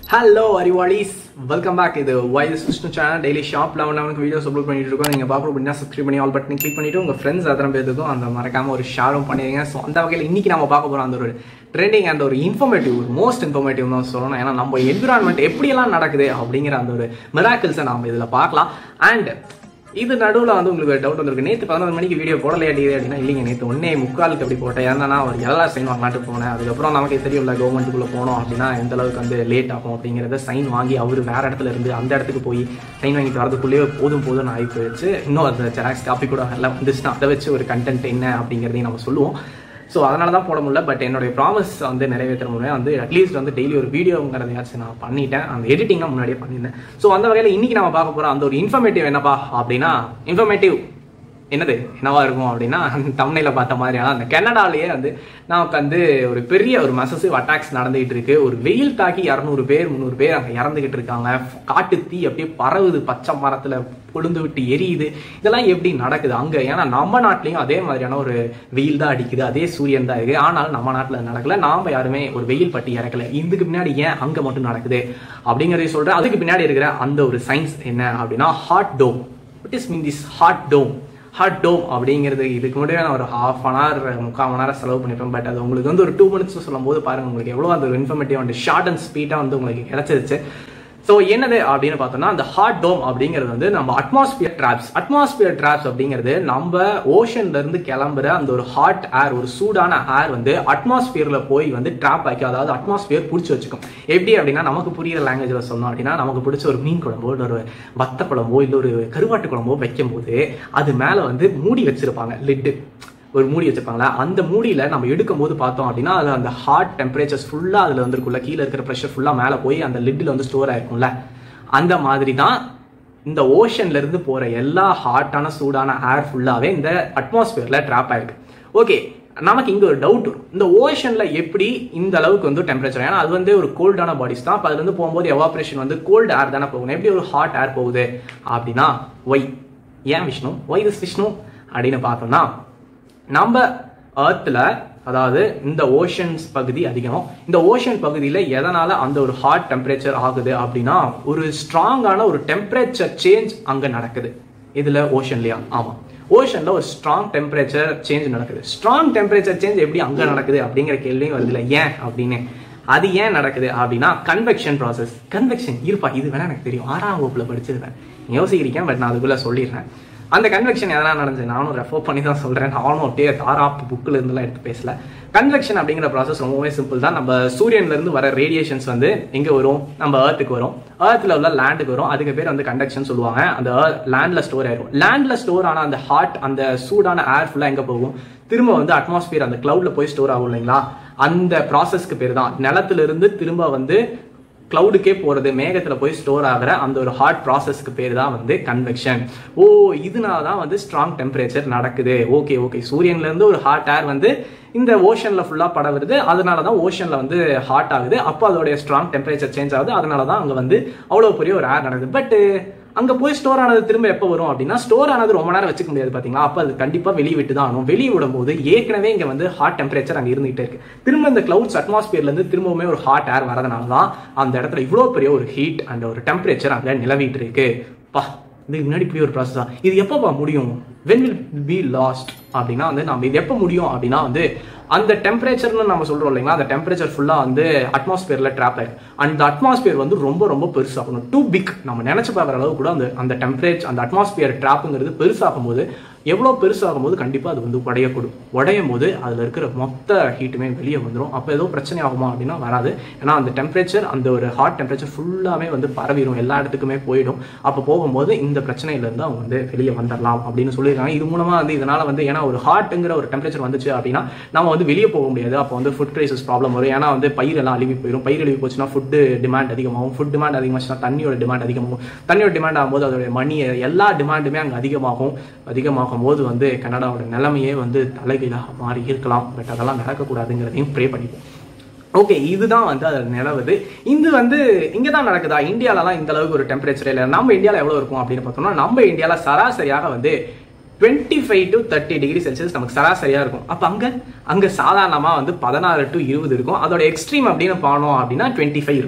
hello அறிவாளிஸ் welcome back இது wise Vishnu channel daily sharp eleven லெவனுக்கு வீடியோஸ் அப்லோட் பண்ணிட்டு இருக்கோம் நீங்கள் பார்க்கணும் அப்படின்னா சப்ஸ்கிரைப் பண்ணி ஆல் பட்டன் கிளிக் பண்ணிட்டு உங்கள் ஃப்ரெண்ட்ஸ் அத்தனை பேருக்கும் அந்த மறக்காம ஒரு ஷேரும் பண்ணிடுங்க ஸோ அந்த வகையில் இன்னைக்கு நம்ம பார்க்க போகிறோம் அந்த ஒரு ட்ரெண்டிங் அந்த ஒரு இன்ஃபர்மேட்டிவ் ஒரு மோஸ்ட் இன்ஃபர்மேட்டிவ் தான் சொல்லணும் ஏன்னா நம்ம என்விரான்மெண்ட் எப்படியெல்லாம் நடக்குது அப்படிங்கிற அந்த ஒரு மிராக்கிள்ஸை நம்ம இதில் பார்க்கலாம் அண்ட் இது நடுவில் வந்து உங்களுக்கு டவுட் வந்திருக்கு நேற்று பதினொரு மணிக்கு வீடியோ போடலையா டிது அப்படின்னா இல்லைங்க நேற்று ஒன்னே முக்காலுக்கு அப்படி போட்டேன் ஏன்னா ஒரு எல்லாம் சைன் வாங்கலாட்டு போனேன் அதுக்கப்புறம் நமக்கு தெரியும்ல கவர்மெண்ட்டுக்குள்ளே போனோம் அப்படின்னா எந்த அளவுக்கு வந்து லேட் ஆகும் அப்படிங்கிறத சைன் வாங்கி அவர் வேற இடத்துல இருந்து அந்த இடத்துக்கு போய் சைன் வாங்கிட்டு வரதுக்குள்ளேயே போதும் போதும் ஆகி போயிடுச்சு இன்னும் அந்த ஜெராக்ஸ் காப்பி கூட எல்லாம் வந்துச்சுன்னா அதை வச்சு ஒரு கண்டென்ட் என்ன அப்படிங்கிறதையும் நம்ம சொல்லுவோம் ஸோ அதனால தான் போட முடியல பட் என்னுடைய ப்ராமிஸ் வந்து நிறைவேற்ற முடியும் வந்து அட்லீஸ்ட் வந்து டெய்லி ஒரு வீடியோங்கிறதையாச்சும் நான் பண்ணிட்டேன் அந்த எடிட்டிங்லாம் முன்னாடியே பண்ணியிருந்தேன் ஸோ அந்த வகையில் இன்னைக்கு நம்ம பார்க்க போகிறோம் அந்த ஒரு இன்ஃபர்மேட்டிவ் என்னப்பா அப்படின்னா இன்ஃபர்மேட்டிவ் என்னது என்னவா இருக்கும் அப்படின்னா தமிழில் பார்த்த மாதிரியான அந்த கனடாலேயே வந்து நமக்கு வந்து ஒரு பெரிய ஒரு மசசிவ் அட்டாக்ஸ் நடந்துகிட்டு இருக்கு ஒரு வெயில் தாக்கி இரநூறு பேர் முந்நூறு பேர் அங்கே இறந்துகிட்டு இருக்காங்க காட்டு தீ அப்படியே பரவுது பச்சை மரத்தில் கொழுந்து விட்டு எரியுது இதெல்லாம் எப்படி நடக்குது அங்கே ஏன்னா நம்ம நாட்டிலையும் அதே மாதிரியான ஒரு வெயில் தான் அடிக்குது அதே சூரியன் தான் இருக்கு ஆனால் நம்ம நாட்டில் நடக்கல நாம யாருமே ஒரு வெயில் பட்டி இறக்கல இதுக்கு பின்னாடி ஏன் அங்கே மட்டும் நடக்குது அப்படிங்கிறத சொல்றேன் அதுக்கு பின்னாடி இருக்கிற அந்த ஒரு சயின்ஸ் என்ன அப்படின்னா hot dome it is mean this hot dome hot dome அப்படிங்கிறது இதுக்கு முன்னாடி நான் ஒரு ஹாஃப் அன் ஹவர் முக்கால் மணி நேரம் செலவு பண்ணிப்பேன் பட் அது உங்களுக்கு வந்து ஒரு டூ மினிட்ஸ் சொல்லும் போது பாருங்க உங்களுக்கு எவ்வளோ அந்த ஒரு இன்ஃபர்மேட்டிவ் வந்து ஷார்ட் அண்ட் ஸ்பீடாக வந்து உங்களுக்கு கிடைச்சிருச்சு ஸோ என்னது அப்படின்னு பார்த்தோம்னா அந்த ஹாட் டோம் அப்படிங்கிறது வந்து நம்ம அட்மாஸ்பியர் ட்ராப்ஸ் அட்மாஸ்பியர் ட்ராப்ஸ் அப்படிங்கிறது நம்ம ஓஷன்ல இருந்து கிளம்புற அந்த ஒரு ஹாட் ஏர் ஒரு சூடான ஏர் வந்து அட்மாஸ்பியர்ல போய் வந்து ட்ராப் ஆக்கி அதாவது அட்மாஸ்பியர் பிடிச்சி வச்சுக்கும் எப்படி அப்படின்னா நமக்கு புரியுற லாங்குவேஜ்ல சொன்னோம் அப்படின்னா நமக்கு பிடிச்ச ஒரு மீன் குழம்போ இல்லை ஒரு வத்த குழம்போ இல்லை ஒரு கருவாட்டு குழம்போ வைக்கும் போது அது மேலே வந்து மூடி வச்சிருப்பாங்க லிட்டு ஒரு மூடி வச்சிருப்பாங்களா அந்த மூடியில நம்ம எடுக்கும் போது பார்த்தோம் அப்படின்னா அது அந்த ஹாட் டெம்பரேச்சர்ஸ் ஃபுல்லா அதுல வந்துருக்குள்ள கீழே இருக்கிற ப்ரெஷர் ஃபுல்லா மேல போய் அந்த லிட்டில் வந்து ஸ்டோர் ஆயிருக்கும்ல அந்த மாதிரி தான் இந்த ஓஷன்ல இருந்து போற எல்லா ஹாட்டான சூடான ஏர் ஃபுல்லாவே இந்த அட்மாஸ்பியர்ல ட்ராப் ஆயிருக்கு ஓகே நமக்கு இங்க ஒரு டவுட் வரும் இந்த ஓஷன்ல எப்படி இந்த அளவுக்கு வந்து டெம்பரேச்சர் ஏன்னா அது வந்து ஒரு கோல்டான பாடிஸ் தான் அப்ப அதுல இருந்து போகும்போது எவாபரேஷன் வந்து கோல்டு ஏர் தானே போகணும் எப்படி ஒரு ஹாட் ஏர் போகுது அப்படின்னா ஒய் ஏன் விஷ்ணு ஒய் திஸ் விஷ்ணு அப்படின்னு பார்த்தோம்னா நம்ம ஏர்த்தில் அதாவது இந்த ஓஷன்ஸ் பகுதி அதிகம் இந்த ஓஷன் பகுதியில் எதனால அந்த ஒரு ஹாட் டெம்பரேச்சர் ஆகுது அப்படின்னா ஒரு ஸ்ட்ராங்கான ஒரு டெம்பரேச்சர் சேஞ்ச் அங்கே நடக்குது இதில் ஓஷன்லையா ஆமாம் ஓஷன்ல ஒரு ஸ்ட்ராங் டெம்பரேச்சர் சேஞ்ச் நடக்குது ஸ்ட்ராங் டெம்பரேச்சர் சேஞ்ச் எப்படி அங்கே நடக்குது அப்படிங்கிற கேள்வியும் வருது இல்லை ஏன் அப்படின்னு அது ஏன் நடக்குது அப்படின்னா கன்வெக்ஷன் ப்ராசஸ் கன்வெக்ஷன் இருப்பா இது வேணா எனக்கு தெரியும் ஆறாம் வகுப்புல படிச்சிருக்கேன் யோசிக்கிறேன் பட் நான் அதுக்குள்ள சொல்லிடுறேன் அந்த கன்வெக்ஷன் எதனா நடந்துச்சு நானும் ரெஃபர் பண்ணி தான் சொல்றேன் நானும் அப்படியே தாராப் புக்கில் இருந்துலாம் எடுத்து பேசல கன்வெக்ஷன் அப்படிங்கிற ப்ராசஸ் ரொம்பவே சிம்பிள் தான் நம்ம சூரியன்ல இருந்து வர ரேடியேஷன்ஸ் வந்து எங்க வரும் நம்ம ஏர்த்துக்கு வரும் ஏர்த்ல உள்ள லேண்டுக்கு வரும் அதுக்கு பேர் வந்து கண்டக்ஷன் சொல்லுவாங்க அந்த லேண்ட்ல ஸ்டோர் ஆயிரும் லேண்ட்ல ஸ்டோர் ஆன அந்த ஹாட் அந்த சூடான ஏர் ஃபுல்லா எங்க போகும் திரும்ப வந்து அட்மாஸ்பியர் அந்த கிளவுட்ல போய் ஸ்டோர் ஆகும் இல்லைங்களா அந்த ப்ராசஸ்க்கு பேர் தான் நிலத்துல இருந்து திரும்ப வந்து கிளவுடுக்கே போறது மேகத்துல போய் ஸ்டோர் ஆகிற அந்த ஒரு ஹாட் ப்ராசஸ்க்கு பேர் தான் வந்து கன்வெக்ஷன் ஓ இதனால தான் வந்து ஸ்ட்ராங் டெம்பரேச்சர் நடக்குது ஓகே ஓகே சூரியன்ல இருந்து ஒரு ஹாட் ஏர் வந்து இந்த ஓஷன்ல ஃபுல்லா படவுறது அதனால தான் ஓஷன்ல வந்து ஹாட் ஆகுது அப்போ அதோடைய ஸ்ட்ராங் டெம்பரேச்சர் சேஞ்ச் ஆகுது அதனால தான் அங்க வந்து அவ்வளவு பெரிய ஒரு ஏர் நடக்குது பட் அங்க போய் ஸ்டோர் ஆனது திரும்ப எப்போ வரும் அப்படின்னா ஸ்டோர் ஆனது ரொம்ப நேரம் வச்சுக்க முடியாது பாத்தீங்களா அப்ப அது கண்டிப்பா வெளியே விட்டு தான் ஆகணும் வெளியே விடும் போது ஏற்கனவே இங்க வந்து ஹாட் டெம்பரேச்சர் அங்க இருந்துகிட்டே இருக்கு திரும்ப இந்த கிளவுட்ஸ் அட்மாஸ்பியர்ல இருந்து திரும்பவுமே ஒரு ஹாட் ஏர் வரதுனால தான் அந்த இடத்துல இவ்வளவு பெரிய ஒரு ஹீட் அண்ட் ஒரு டெம்பரேச்சர் அங்க நிலவிட்டு இருக்கு பா இதுக்கு முன்னாடி இப்படி ஒரு ப்ராசஸ் தான் இது எப்பப்பா முடியும் வென் வில் பி லாஸ்ட் அப்படின்னா வந்து நம்ம இது எப்போ முடியும் அப்படின்னா வந்து அந்த டெம்பரேச்சர்னு நம்ம சொல்றோம் இல்லைங்களா அந்த டெம்பரேச்சர் ஃபுல்லா வந்து அட்மாஸ்பியர்ல ட்ராப் ஆயிருக்கு அந்த அட்மாஸ்பியர் வந்து ரொம்ப ரொம்ப பெருசாகணும் டூ பிக் நம்ம நினைச்சு பார்க்குற அளவு கூட அந்த அந்த டெம்பரேச்சர் அந்த அட்மாஸ்பியர் ட்ராப்புங்கிறது பெருசாகும் போது எவ்வளோ பெருசாகும் போது கண்டிப்பாக அது வந்து உடையக்கூடும் உடையும் போது அதில் இருக்கிற மொத்த ஹீட்டுமே வெளியே வந்துடும் அப்போ ஏதோ பிரச்சனை ஆகுமா அப்படின்னா வராது ஏன்னா அந்த டெம்பரேச்சர் அந்த ஒரு ஹாட் டெம்பரேச்சர் ஃபுல்லாகவே வந்து பரவிடும் எல்லா இடத்துக்குமே போயிடும் அப்போ போகும்போது இந்த பிரச்சனையிலேருந்து அவங்க வந்து வெளியே வந்துடலாம் அப்படின்னு சொல்லியிருக்காங்க இது மூலமாக வந்து இதனால் வந்து ஏன்னா ஒரு ஹாட்டுங்கிற ஒரு டெம்பரேச்சர் வந்துச்சு அப்படின்னா நம்ம வந்து வெளியே போக முடியாது அப்போ வந்து ஃபுட் கிரைசிஸ் ப்ராப்ளம் வரும் ஏன்னா வந்து பயிர் எல்லாம் அழுகி போயிடும் பயிர் அழுகி போச்சுன்னா ஃபுட்டு டிமாண்ட் அதிகமாகும் ஃபுட் டிமாண்ட் அதிகமாச்சுன்னா தண்ணியோட டிமாண்ட் அதிகமாகும் தண்ணியோட டிமாண்ட் ஆகும்போது அதோட மணி எல்லா டிமாண்டுமே அங்கே அதிகமாகும் அதிகமாகும் போது வந்து கனடாவோட நிலைமையே வந்து தலைகீழாக மாறி இருக்கலாம் பட் அதெல்லாம் நடக்கக்கூடாதுங்கிறதையும் ப்ரே பண்ணிப்போம் ஓகே இதுதான் வந்து அது நிலவுது இது வந்து இங்கே தான் நடக்குதா இந்தியாலலாம் இந்த அளவுக்கு ஒரு டெம்பரேச்சர் இல்லை நம்ம இந்தியாவில் எவ்வளோ இருக்கும் அப்படின்னு பார்த்தோம்னா நம்ம இந்தியாவில் சராசரியாக வந்து twenty five to thirty degree Celsius நமக்கு சராசரியாக இருக்கும் அப்போ அங்கே அங்கே சாதாரணமாக வந்து பதினாறு டு இருபது இருக்கும் அதோட எக்ஸ்ட்ரீம் அப்படின்னு பானோம் அப்படின்னா டுவெண்ட்டி ஃபைவ் இருக்கும்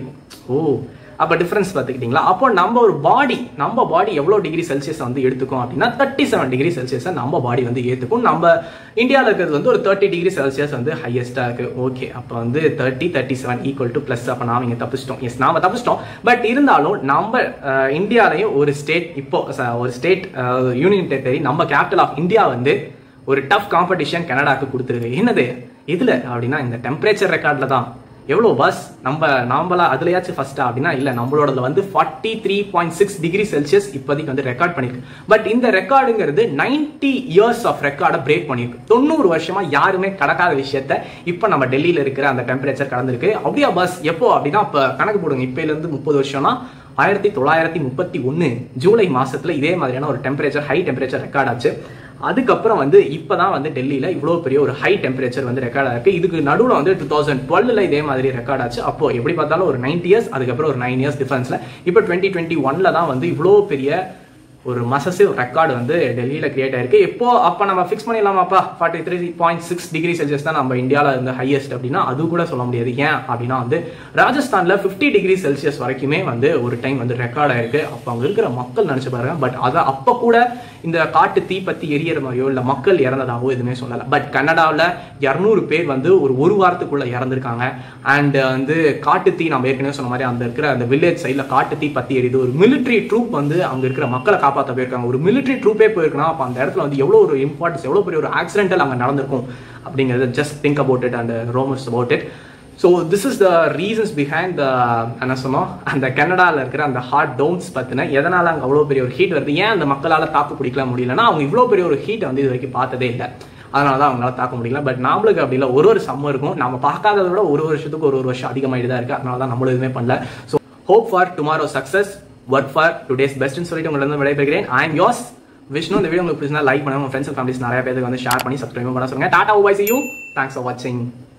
ஓ அப்போ டிஃபரன்ஸ் பார்த்துக்கிட்டிங்களா அப்போ நம்ம ஒரு பாடி நம்ம பாடி எவ்வளோ டிகிரி செல்சியஸ் வந்து எடுத்துக்கும் அப்படின்னா தேர்ட்டி செவன் டிகிரி செல்சியஸை நம்ம பாடி வந்து ஏற்றுக்கும் நம்ம இந்தியாவில் இருக்கிறது வந்து ஒரு தேர்ட்டி டிகிரி செல்சியஸ் வந்து ஹையஸ்ட்டாக இருக்கு ஓகே அப்போ வந்து thirty thirty seven equal to plus அப்போ நாம இங்கே தப்பிச்சிட்டோம் எஸ் நாம தப்பிச்சிட்டோம் பட் இருந்தாலும் நம்ம அஹ், இந்தியாலையும் ஒரு ஸ்டேட் இப்போ ச- ஒரு ஸ்டேட் யூனியன் டெரிட்டரி நம்ம கேபிட்டல் ஆஃப் இந்தியா வந்து ஒரு டஃப் காம்படிஷன் கனடாக்கு கொடுத்துருக்கு என்னது இதுல அப்படின்னா இந்த டெம்பரேச்சர் ரெக்கார்ட்ல தான் எவ்வளோ பஸ் நம்ம நாமளா அதுலயாச்சும் ஃபர்ஸ்டா அப்படின்னா இல்ல நம்மளோடதுல வந்து forty three point six degree Celsius இப்போதைக்கு வந்து ரெக்கார்ட் பண்ணிருக்கு பட் இந்த ரெக்கார்டுங்கிறது 90 இயர்ஸ் ஆஃப் ரெக்கார்டை பிரேக் பண்ணிருக்கு தொண்ணூறு வருஷமா யாருமே கடக்காத விஷயத்த இப்போ நம்ம டெல்லியில இருக்கிற அந்த டெம்பரேச்சர் கடந்திருக்கு அப்படியா பஸ் எப்போ அப்படின்னா இப்ப கணக்கு போடுங்க இப்பையில இருந்து முப்பது வருஷம்னா ஆயிரத்தி தொள்ளாயிரத்தி முப்பத்தி ஒன்னு ஜூலை மாசத்துல இதே மாதிரியான ஒரு டெம்பரேச்சர் ஹை டெம்பரேச்சர் ரெக்கார்ட் ஆச்சு அதுக்கப்புறம் வந்து இப்பதான் வந்து டெல்லியில இவ்வளவு பெரிய ஒரு ஹை டெம்பரேச்சர் வந்து ரெக்கார்ட் ஆயிருக்கு இதுக்கு நடுவுல வந்து டூ தௌசண்ட் டுவெல்ல இதே மாதிரி ரெக்கார்ட் ஆச்சு அப்போ எப்படி பார்த்தாலும் ஒரு நைன்டி இயர்ஸ் அதுக்கப்புறம் ஒரு நைன் இயர்ஸ் டிஃபரன்ஸ்ல இப்போ டுவெண்ட்டி டுவெண்ட்டி ஒன்ல தான் வந்து இவ்வளோ பெரிய ஒரு மசசிவ் ரெக்கார்டு வந்து டெல்லியில கிரியேட் ஆயிருக்கு இப்போ அப்ப நம்ம ஃபிக்ஸ் பண்ணிடலாமாப்பா forty three point six degree Celsius தான் நம்ம இந்தியாவில் இருந்த ஹையஸ்ட் அப்படின்னா அது கூட சொல்ல முடியாது ஏன் அப்படின்னா வந்து ராஜஸ்தான்ல 50 டிகிரி செல்சியஸ் வரைக்குமே வந்து ஒரு டைம் வந்து ரெக்கார்ட் ஆயிருக்கு அப்போ அங்க இருக்கிற மக்கள் நினைச்சு பாருங்க பட் அதை அப்ப கூட இந்த காட்டு தீ பத்தி எரியற மாதிரியோ இல்ல மக்கள் இறந்ததாவோ எதுவுமே சொல்லல பட் கனடாவில் இரநூறு பேர் வந்து ஒரு ஒரு வாரத்துக்குள்ள இறந்திருக்காங்க அண்ட் வந்து காட்டு தீ நம்ம ஏற்கனவே சொன்ன மாதிரி அந்த இருக்கிற அந்த வில்லேஜ் சைட்ல காட்டு தீ பத்தி எரியுது ஒரு military ட்ரூப் வந்து அங்க இருக்கிற மக்களை காப்பாற்ற போயிருக்காங்க ஒரு military ட்ரூப்பே போயிருக்குன்னா அப்ப அந்த இடத்துல வந்து எவ்வளவு ஒரு இம்பார்ட்டன்ஸ் எவ்வளவு பெரிய ஒரு ஆக்சிடென்டல் அங்க நடந்திருக்கும் அப்படிங்கறத just think about it and rumours about it so this is the reasons behind the என்ன சொன்னோம் அந்த கனடாவில் இருக்கிற அந்த ஹாட் டோம்ஸ் பற்றின எதனால் அங்கே அவ்வளோ பெரிய ஒரு ஹீட் வருது ஏன் அந்த மக்களால் தாக்கு பிடிக்கல முடியலன்னா அவங்க இவ்வளோ பெரிய ஒரு ஹீட்டை வந்து இது வரைக்கும் பார்த்ததே இல்லை அதனால தான் அவங்களால தாக்க முடியல பட் நாமளுக்கு அப்படி இல்லை ஒரு ஒரு சம்மர் இருக்கும் நம்ம பார்க்காததை விட ஒரு வருஷத்துக்கு ஒரு ஒரு வருஷம் அதிகமாகிட்டு தான் இருக்கு அதனால தான் நம்மளும் எதுவுமே பண்ணல so hope for tomorrow success work for today's பெஸ்ட்னு சொல்லிட்டு உங்களிருந்து விடைபெறுகிறேன் ஐ எம் யோஸ் விஷ்ணு இந்த வீடியோ உங்களுக்கு பிடிச்சா லைக் பண்ணுங்க உங்க ஃப்ரெண்ட்ஸ் அண்ட் ஃபேமிலிஸ் நிறைய பேருக்கு வந்து ஷேர் பண்ணி சப்ஸ்கிரைப் பண்ண சொல்லுங்க டாடா ஓபாய் சி யூ தேங்க்ஸ் ஃபார் வாட்சிங்